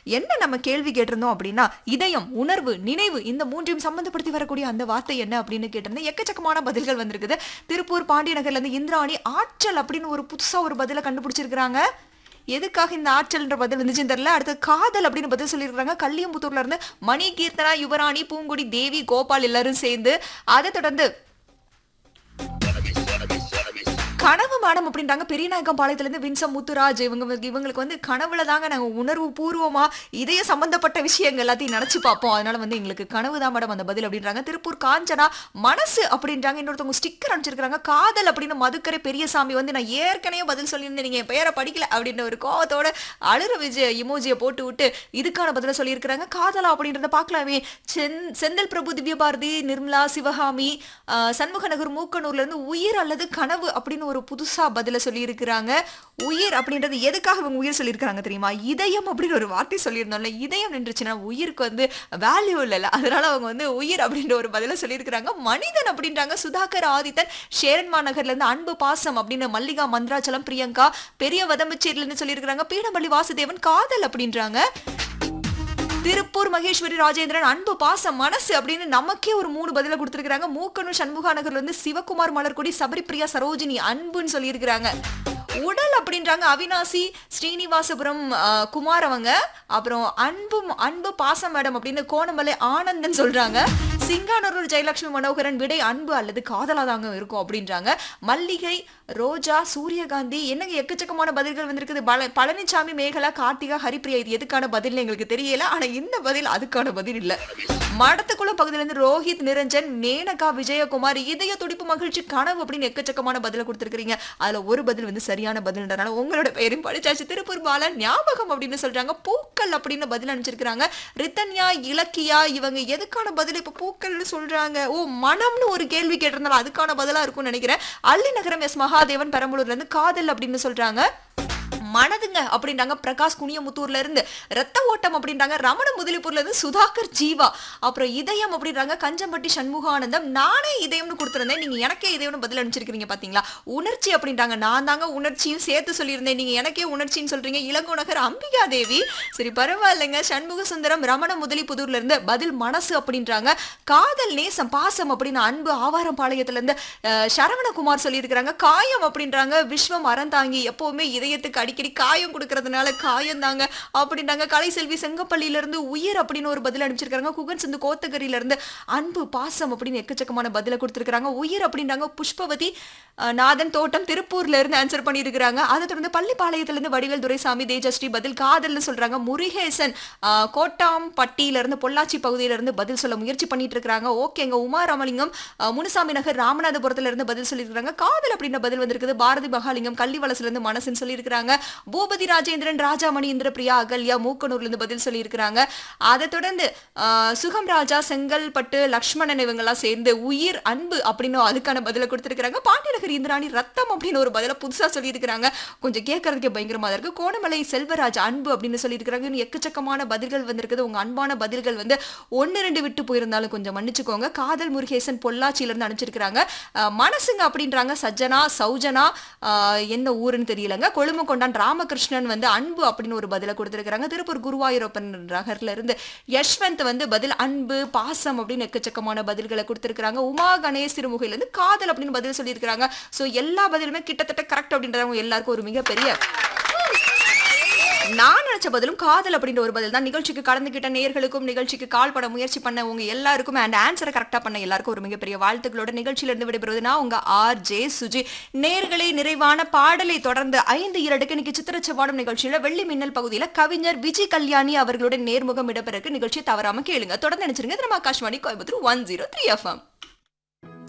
என்ன நம்ம கேள்வி கேட்டிருந்தோம் அப்படின்னா இதயம் உணர்வு நினைவு இந்த மூன்றையும் சம்பந்தப்படுத்தி வரக்கூடிய அந்த வார்த்தை என்ன அப்படின்னு கேட்டிருந்தேன் எக்கச்சக்கமான பதில்கள் வந்திருக்குது திருப்பூர் பாண்டிய நகர்ல இருந்து இந்திராணி ஆற்றல் அப்படின்னு ஒரு புதுசா ஒரு பதிலை கண்டுபிடிச்சிருக்கிறாங்க எதுக்காக இந்த ஆற்றல்ன்ற பதில் வந்துச்சுன்னு தெரியல அடுத்து காதல் அப்படின்னு பதில் சொல்லியிருக்காங்க கல்லியம்புத்தூர்ல இருந்து மணி கீர்த்தனா யுவராணி பூங்குடி தேவி கோபால் எல்லாரும் சேர்ந்து அதை தொடர்ந்து கனவு மேடம் அப்படின்றாங்க பெரியநாயக்கம் பாளையத்துலேருந்து வின்சம் முத்துராஜ் இவங்க இவங்களுக்கு வந்து கனவுல தாங்க நாங்கள் உணர்வு பூர்வமா இதய சம்பந்தப்பட்ட விஷயங்கள் எல்லாத்தையும் நினைச்சு பார்ப்போம் அதனால வந்து எங்களுக்கு கனவு தான் மேடம் அந்த பதில் அப்படின்றாங்க திருப்பூர் காஞ்சனா மனசு அப்படின்றாங்க இன்னொருத்தவங்க ஸ்டிக்கர் அனுப்பிச்சிருக்காங்க காதல் அப்படின்னு மதுக்கரை பெரியசாமி வந்து நான் ஏற்கனவே பதில் சொல்லியிருந்தேன் நீங்க என் பெயரை படிக்கல அப்படின்ற ஒரு கோவத்தோட அழுற விஜய் இமோஜியை போட்டு விட்டு இதுக்கான பதில சொல்லியிருக்கிறாங்க காதலா அப்படின்றத பார்க்கலாமே சென் செந்தில் பிரபு திவ்யபாரதி நிர்மலா சிவகாமி ஆஹ், சண்முகநகர் மூக்கனூர்ல இருந்து உயிர் அல்லது கனவு அப்படின்னு ஒரு புதுசா பதில சொல்லியிருக்கிறாங்க உயிர் அப்படின்றது எதுக்காக இவங்க உயிர் சொல்லியிருக்கிறாங்க தெரியுமா இதயம் அப்படின்னு ஒரு வார்த்தை சொல்லியிருந்தோம்ல இதயம் நின்றுச்சுன்னா உயிருக்கு வந்து வேல்யூ இல்லைல்ல அதனால அவங்க வந்து உயிர் அப்படின்ற ஒரு பதில சொல்லியிருக்கிறாங்க மனிதன் அப்படின்றாங்க சுதாகர் ஆதித்தன் ஷேரன்மா நகர்ல இருந்து அன்பு பாசம் அப்படின்னு மல்லிகா மந்திராச்சலம் பிரியங்கா பெரிய வதம்பச்சேரில இருந்து சொல்லியிருக்கிறாங்க பீடமல்லி வாசுதேவன் காதல் அப்படின்றாங்க திருப்பூர் மகேஸ்வரி ராஜேந்திரன் அன்பு பாசம் மனசு அப்படின்னு நமக்கே ஒரு மூணு பதில கொடுத்துருக்காங்க மூக்கனூர் சண்முகா நகர்ல இருந்து சிவகுமார் மலர்கொடி சபரிப்பிரியா சரோஜினி அன்புன்னு சொல்லியிருக்கிறாங்க உடல் அப்படின்றாங்க அவினாசி ஸ்ரீனிவாசபுரம் ஆஹ், குமார் அவங்க அப்புறம் அன்பு அன்பு பாசம் மேடம் அப்படின்னு கோணமலை ஆனந்தன் சொல்றாங்க சிங்கானூர் ஜெயலட்சுமி மனோகரன் விடை அன்பு அல்லது காதலா தாங்க இருக்கும் அப்படின்றாங்க மல்லிகை ரோஜா சூரியகாந்தி என்னங்க எக்கச்சக்கமான பதில்கள் வந்திருக்குது பல பழனிசாமி மேகலா கார்த்திகா ஹரிப்பிரியா இது எதுக்கான பதில்னு எங்களுக்கு தெரியல ஆனா இந்த பதில் அதுக்கான பதில் இல்ல மடத்துக்குள்ள பகுதியில இருந்து ரோஹித் நிரஞ்சன் மேனகா விஜயகுமார் இதய துடிப்பு மகிழ்ச்சி கனவு அப்படின்னு எக்கச்சக்கமான பதில கொடுத்துருக்கீங்க அதுல ஒரு பதில் வந்து சரியான பதில்ன்றனால உங்களோட பெயரும் படிச்சாச்சு திருப்பூர் பாலன் ஞாபகம் அப்படின்னு சொல்றாங்க பூக்கள் அப்படின்னு பதில் அனுப்பிச்சிருக்காங்க ரித்தன்யா இலக்கியா இவங்க எதுக்கான பதில் இப்ப பூக்கள்னு சொல்றாங்க ஓ மனம்னு ஒரு கேள்வி கேட்டிருந்தாலும் அதுக்கான பதிலா இருக்கும்னு நினைக்கிறேன் அள்ளி நகரம் எஸ் மகாதேவன் பெரம்பலூர்ல இருந்து காதல் அப்படின்னு சொல்றாங்க மனதுங்க அப்படின்றாங்க பிரகாஷ் குனியமுத்தூர்ல இருந்து ரத்த ஓட்டம் அப்படின்றாங்க ரமண முதலிப்பூர்ல இருந்து சுதாகர் ஜீவா அப்புறம் இதயம் அப்படின்றாங்க கஞ்சம்பட்டி சண்முகானந்தம் நானே இதயம்னு கொடுத்துருந்தேன் நீங்க எனக்கே இதயம்னு பதில் அனுப்பிச்சிருக்கீங்க பாத்தீங்களா உணர்ச்சி அப்படின்றாங்க நான் தாங்க உணர்ச்சியும் சேர்த்து சொல்லியிருந்தேன் நீங்க எனக்கே உணர்ச்சின்னு சொல்றீங்க இளங்கோநகர் அம்பிகா தேவி சரி பரவாயில்லைங்க சண்முக சுந்தரம் ரமண முதலிப்புதூர்ல இருந்து பதில் மனசு அப்படின்றாங்க காதல் நேசம் பாசம் அப்படின்னு அன்பு ஆவாரம் பாளையத்துல இருந்து அஹ், சரவணகுமார் சொல்லியிருக்கிறாங்க காயம் அப்படின்றாங்க விஸ்வம் அறந்தாங்கி எப்பவுமே இதயத்துக்கு அடிக்கடி காயம் கொடுக்கறதுனால காயம் தாங்க அப்படின்றாங்க கலைசெல்வி செங்கப்பள்ளியில இருந்து உயிர் அப்படின்னு ஒரு பதில் அனுப்பிச்சிருக்காங்க குகன் சிந்து கோத்தகிரியில இருந்து அன்பு பாசம் அப்படின்னு எக்கச்சக்கமான பதில கொடுத்திருக்காங்க உயிர் அப்படின்றாங்க புஷ்பவதி அஹ், நாதன் தோட்டம் திருப்பூர்ல இருந்து ஆன்சர் பண்ணியிருக்கிறாங்க அதை தொடர்ந்து பள்ளிப்பாளையத்துல இருந்து வடிவேல் துரைசாமி தேஜஸ்ரீ பதில் காதல்னு சொல்றாங்க முருகேசன் அஹ், கோட்டாம்பட்டியில இருந்து பொள்ளாச்சி பகுதியில இருந்து பதில் சொல்ல முயற்சி பண்ணிட்டு இருக்காங்க ஓகேங்க உமா ராமலிங்கம் அஹ், முனுசாமி நகர் ராமநாதபுரத்துல இருந்து பதில் சொல்லியிருக்காங்க காதல் அப்படின்ற பதில் வந்திருக்குது பாரதி மகாலிங்கம் கள்ளிவளசுல இருந்து மனசுன்னு சொல்லியிருக்காங்க பூபதி ராஜேந்திரன் ராஜாமணி இந்திரபிரியா அகல்யா மூக்கனூர்ல இருந்து பதில் சொல்லியிருக்கிறாங்க அதை தொடர்ந்து ஆஹ், சுகம் ராஜா செங்கல்பட்டு லக்ஷ்மணன் இவங்கெல்லாம் சேர்ந்து உயிர் அன்பு அப்படின்னு அதுக்கான பதில கொடுத்திருக்காங்க பாண்டியநகர் இந்திராணி ரத்தம் அப்படின்னு ஒரு பதில புதுசா சொல்லியிருக்கிறாங்க கொஞ்சம் கேட்கறதுக்கே பயங்கரமா தான் இருக்கு கோணமலை செல்வராஜ் அன்பு அப்படின்னு சொல்லியிருக்கிறாங்க இன்னும் எக்கச்சக்கமான பதில்கள் வந்திருக்குது உங்க அன்பான பதில்கள் வந்து ஒன்னு ரெண்டு விட்டு போயிருந்தாலும் கொஞ்சம் மன்னிச்சுக்கோங்க காதல் முருகேசன் பொள்ளாச்சியில இருந்து அனுப்பிச்சிருக்கிறாங்க ஆஹ், மனசுங்க அப்படின்றாங்க சஜ்ஜனா சௌஜனா ஆஹ், என்ன ஊருன்னு தெரியலங்க கொழும்பு கொண்டான் ராமகிருஷ்ணன் வந்து அன்பு அப்படின்னு ஒரு பதில கொடுத்திருக்கிறாங்க திருப்பூர் குருவாயூரப்பன் நகர்ல இருந்து யஷ்வந்த் வந்து பதில் அன்பு பாசம் அப்படின்னு எக்கச்சக்கமான பதில்களை கொடுத்திருக்கிறாங்க உமா கணேஷ் திருமுகையில இருந்து காதல் அப்படின்னு பதில் சொல்லியிருக்கிறாங்க சோ எல்லா பதிலுமே கிட்டத்தட்ட கரெக்ட் அப்படின்றவங்க எல்லாருக்கும் ஒரு மிகப்பெரிய நான் நினைச்ச பதிலும் காதல் அப்படின்ற ஒரு பதில் தான் நிகழ்ச்சிக்கு கலந்துக்கிட்ட நேயர்களுக்கும் நிகழ்ச்சிக்கு கால் பண்ண முயற்சி பண்ண உங்க எல்லாருக்கும் அண்ட் ஆன்சரை கரெக்டா பண்ண எல்லாருக்கும் ஒரு மிகப்பெரிய வாழ்த்துக்களோட நிகழ்ச்சியில இருந்து விடைபெறுவது நான் உங்க ஆர் ஜே சுஜி நேர்களே நிறைவான பாடலை தொடர்ந்து ஐந்து இரண்டுக்கு இன்னைக்கு சித்திரச்சவாடம் நிகழ்ச்சியில வெள்ளி மின்னல் பகுதியில கவிஞர் விஜய் கல்யாணி அவர்களுடன் நேர்முகம் இடம்பெறக்கு நிகழ்ச்சி தவறாம கேளுங்க தொடர்ந்து நினைச்சிருங்க இது நம்ம Akashvani Coimbatore one zero three FM